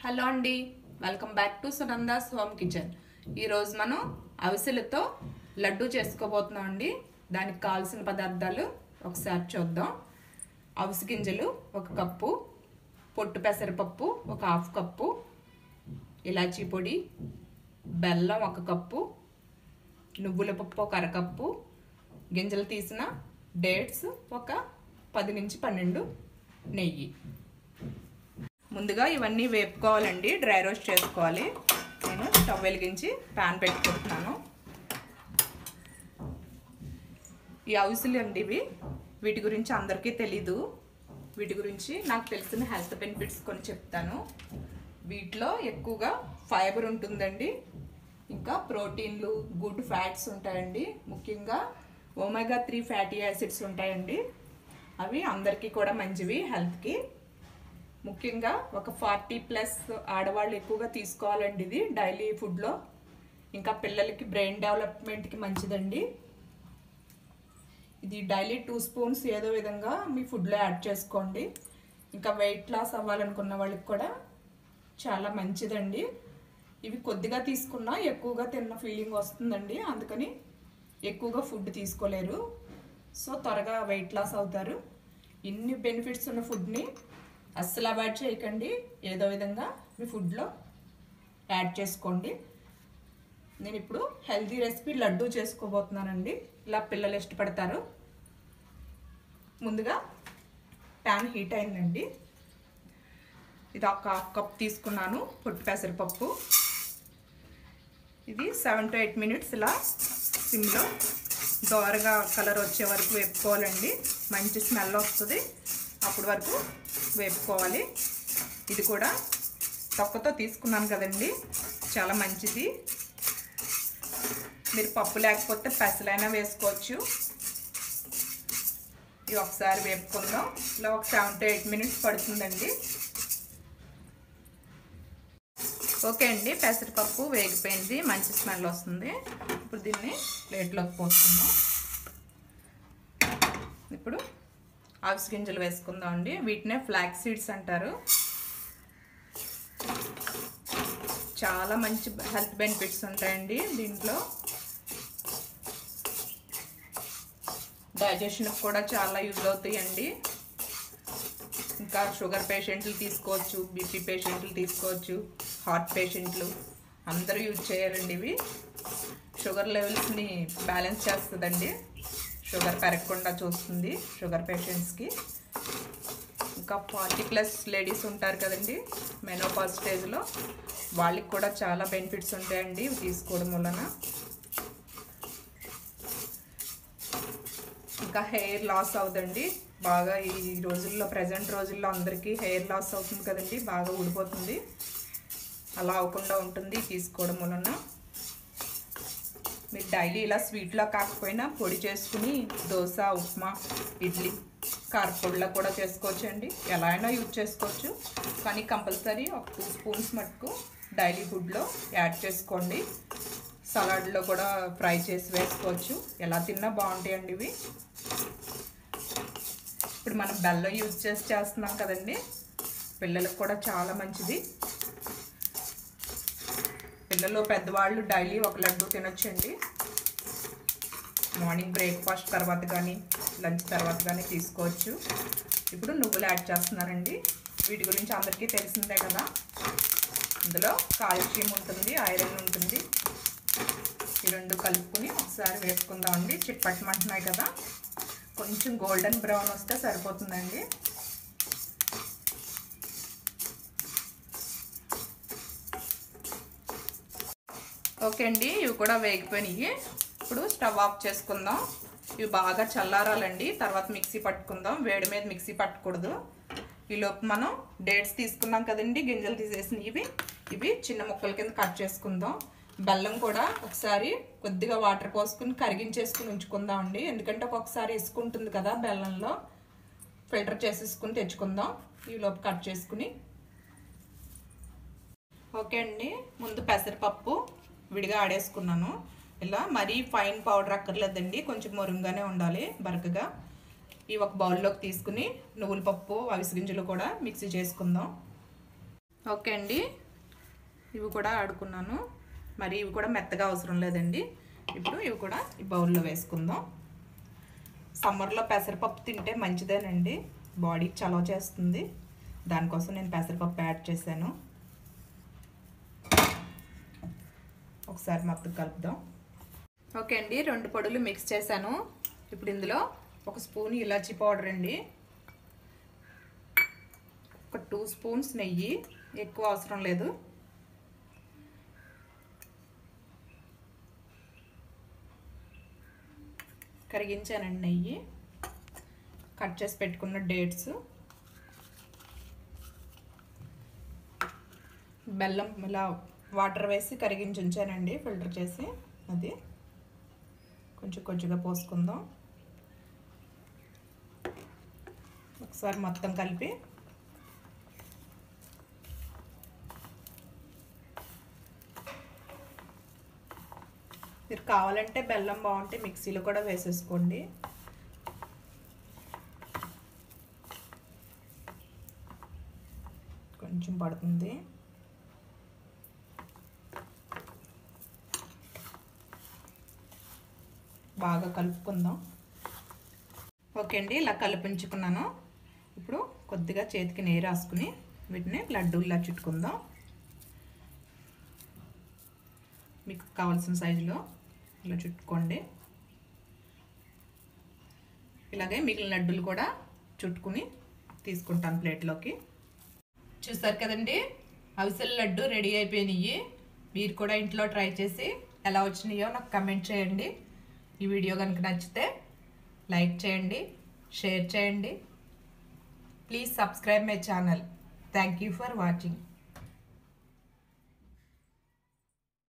hello అండి welcome back to Sunanda's home kitchen ఈరోజు మనం అవిసెలతో లడ్డు చేసుకోబోతున్నాం అండి దానికి కావాల్సిన పదార్థాలు ఒకసారి చూద్దాం అవిసె గింజలు ఒక కప్పు పొట్టు పెసరపప్పు ఒక హాఫ్ కప్పు ఇలాచీ పొడి బెల్లం ఒక కప్పు నువ్వుల పప్పు ఒక అరకప్పు గింజలు తీసిన డేట్స్ ఒక పది నుంచి పన్నెండు నెయ్యి ముందుగా ఇవన్నీ వేపుకోవాలండి డ్రై రోస్ట్ చేసుకోవాలి నేను స్టవ్ వెలిగించి ప్యాన్ పెట్టుకుంటున్నాను ఈ అవిసెలు అండి ఇవి వీటి గురించి అందరికీ తెలీదు వీటి గురించి నాకు తెలిసిన హెల్త్ బెనిఫిట్స్ కొన్ని చెప్తాను వీటిలో ఎక్కువగా ఫైబర్ ఉంటుందండి ఇంకా ప్రోటీన్లు గుడ్ ఫ్యాట్స్ ఉంటాయండి ముఖ్యంగా ఒమేగా త్రీ ఫ్యాటీ యాసిడ్స్ ఉంటాయండి అవి అందరికీ కూడా మంచివి హెల్త్కి ముఖ్యంగా ఒక ఫార్టీ ప్లస్ ఆడవాళ్ళు ఎక్కువగా తీసుకోవాలండి ఇది డైలీ ఫుడ్లో ఇంకా పిల్లలకి బ్రెయిన్ డెవలప్మెంట్కి మంచిదండి ఇది డైలీ టూ స్పూన్స్ ఏదో విధంగా మీ ఫుడ్లో యాడ్ చేసుకోండి ఇంకా వెయిట్ లాస్ అవ్వాలనుకున్న వాళ్ళకి కూడా చాలా మంచిదండి ఇవి కొద్దిగా తీసుకున్నా ఎక్కువగా తిన్న ఫీలింగ్ వస్తుందండి అందుకని ఎక్కువగా ఫుడ్ తీసుకోలేరు సో త్వరగా వెయిట్ లాస్ అవుతారు ఇన్ని బెనిఫిట్స్ ఉన్న ఫుడ్ని అస్సలు అవాయిడ్ చేయకండి ఏదో విధంగా మీ ఫుడ్లో యాడ్ చేసుకోండి నేను ఇప్పుడు హెల్తీ రెసిపీ లడ్డు చేసుకోబోతున్నానండి ఇలా పిల్లలు ఇష్టపడతారు ముందుగా ప్యాన్ హీట్ అయిందండి ఇది ఒక హాఫ్ కప్ తీసుకున్నాను పొట్టు పెసరపప్పు ఇది సెవెన్ టు ఎయిట్ మినిట్స్ ఇలా సిమ్లో దోరగా కలర్ వచ్చే వరకు వేపుకోవాలండి మంచి స్మెల్ వస్తుంది అప్పటి వరకు వేపుకోవాలి ఇది కూడా తొక్కతో తీసుకున్నాను కదండి చాలా మంచిది మీరు పప్పు లేకపోతే పెసలైనా వేసుకోవచ్చు ఇది ఒకసారి వేపుకుందాం ఇలా ఒక సెవెన్ టు ఎయిట్ మినిట్స్ పడుతుందండి ఓకే అండి పెసరపప్పు వేగిపోయింది మంచి స్మెల్ వస్తుంది ఇప్పుడు దీన్ని ప్లేట్లోకి పోసుకుందాం ఇప్పుడు ఆవిసి గింజలు వేసుకుందాం అండి వీటినే ఫ్లాక్ సీడ్స్ అంటారు చాలా మంచి హెల్త్ బెనిఫిట్స్ ఉంటాయండి దీంట్లో డైజెషన్కి కూడా చాలా యూజ్ అవుతాయండి ఇంకా షుగర్ పేషెంట్లు తీసుకోవచ్చు బీపీ పేషెంట్లు తీసుకోవచ్చు హార్ట్ పేషెంట్లు అందరూ యూజ్ చేయాలండి ఇవి షుగర్ లెవెల్స్ని బ్యాలెన్స్ చేస్తుందండి షుగర్ పెరగకుండా చూస్తుంది షుగర్ పేషెంట్స్కి ఇంకా ఫార్టీ ప్లస్ లేడీస్ ఉంటారు కదండి మెనోపాజ్ స్టేజ్లో వాళ్ళకి కూడా చాలా బెనిఫిట్స్ ఉంటాయండి ఇవి తీసుకోవడం వలన ఇంకా హెయిర్ లాస్ అవుతుంది బాగా ఈ రోజుల్లో ప్రజెంట్ రోజుల్లో అందరికీ హెయిర్ లాస్ అవుతుంది కదండి బాగా ఊడిపోతుంది అలా అవ్వకుండా ఉంటుంది తీసుకోవడం వలన మీరు డైలీ ఇలా స్వీట్లో కాకపోయినా పొడి చేసుకుని దోశ ఉప్మా ఇడ్లీ కారపొడిలో కూడా చేసుకోవచ్చు అండి ఎలా అయినా యూజ్ చేసుకోవచ్చు కానీ కంపల్సరీ ఒక టూ స్పూన్స్ మటుకు డైలీ ఫుడ్లో యాడ్ చేసుకోండి సలాడ్లో కూడా ఫ్రై చేసి వేసుకోవచ్చు ఎలా తిన్నా బాగుంటాయండి ఇవి ఇప్పుడు మనం బెల్లం యూజ్ చేసి చేస్తున్నాం కదండి పిల్లలకు కూడా చాలా మంచిది పిల్లలు పెద్దవాళ్ళు డైలీ ఒక లడ్డు తినొచ్చండి మార్నింగ్ బ్రేక్ఫాస్ట్ తర్వాత కానీ లంచ్ తర్వాత కానీ తీసుకోవచ్చు ఇప్పుడు నువ్వులు యాడ్ చేస్తున్నారండి వీటి గురించి అందరికీ తెలిసిందే కదా ఇందులో కాల్షియం ఉంటుంది ఐరన్ ఉంటుంది ఈ రెండు కలుపుకొని ఒకసారి వేసుకుందామండి చిట్పట్టమంటున్నాయి కదా కొంచెం గోల్డెన్ బ్రౌన్ వస్తే సరిపోతుందండి ఓకే అండి ఇవి కూడా వేగిపోయినాయి ఇప్పుడు స్టవ్ ఆఫ్ చేసుకుందాం ఇవి బాగా చల్లారాలండి తర్వాత మిక్సీ పట్టుకుందాం వేడి మీద మిక్సీ పట్టకూడదు ఈలోపు మనం డేట్స్ తీసుకున్నాం కదండి గింజలు తీసేసిన ఇవి ఇవి చిన్న ముక్కల కింద కట్ చేసుకుందాం బెల్లం కూడా ఒకసారి కొద్దిగా వాటర్ పోసుకుని కరిగించేసుకుని ఉంచుకుందాం అండి ఎందుకంటే ఒక్కొక్కసారి ఇసుకుంటుంది కదా బెల్లంలో ఫిల్టర్ చేసేసుకుని తెచ్చుకుందాం ఈలోపు కట్ చేసుకుని ఓకే అండి ముందు పెసరపప్పు విడిగా ఆడేసుకున్నాను ఇలా మరీ ఫైన్ పౌడర్ అక్కర్లేదండి కొంచెం మొరుగ్గానే ఉండాలి బరకగా ఈ ఒక బౌల్లోకి తీసుకుని నువ్వుల పప్పు అవిసి గింజలు కూడా మిక్సీ చేసుకుందాం ఓకే అండి ఇవి కూడా ఆడుకున్నాను మరి ఇవి కూడా మెత్తగా అవసరం లేదండి ఇప్పుడు ఇవి కూడా ఈ బౌల్లో వేసుకుందాం సమ్మర్లో పెసరపప్పు తింటే మంచిదేనండి బాడీకి చలవ చేస్తుంది దానికోసం నేను పెసరపప్పు యాడ్ చేశాను ఒకసారి మొత్తం కలుపుదాం ఓకే అండి రెండు పొడులు మిక్స్ చేశాను ఇప్పుడు ఇందులో ఒక స్పూన్ ఇలాచీ పౌడర్ అండి ఒక టూ స్పూన్స్ నెయ్యి ఎక్కువ అవసరం లేదు కరిగించానండి నెయ్యి కట్ చేసి పెట్టుకున్న డేట్స్ బెల్లం ఇలా వాటర్ వేసి కరిగించి ఉంచానండి ఫిల్టర్ చేసి అది కొంచెం కొంచెంగా పోసుకుందాం ఒకసారి మొత్తం కలిపి మీరు కావాలంటే బెల్లం బాగుంటే మిక్సీలో కూడా వేసేసుకోండి కొంచెం పడుతుంది బాగా కలుపుకుందాం ఓకే అండి ఇలా కలిపించుకున్నాను ఇప్పుడు కొద్దిగా చేతికి నెయ్యి రాసుకుని వీటిని లడ్డూల్లా చుట్టుకుందాం మీకు కావాల్సిన సైజులో ఇలా చుట్టుకోండి ఇలాగే మిగిలిన లడ్డూలు కూడా చుట్టుకుని తీసుకుంటాను ప్లేట్లోకి చూసారు కదండి అవిసెల లడ్డు రెడీ అయిపోయినాయి మీరు కూడా ఇంట్లో ట్రై చేసి ఎలా వచ్చినాయో నాకు కమెంట్ చేయండి ఈ వీడియో కనుక నచ్చితే లైక్ చేయండి షేర్ చేయండి please subscribe my channel thank you for watching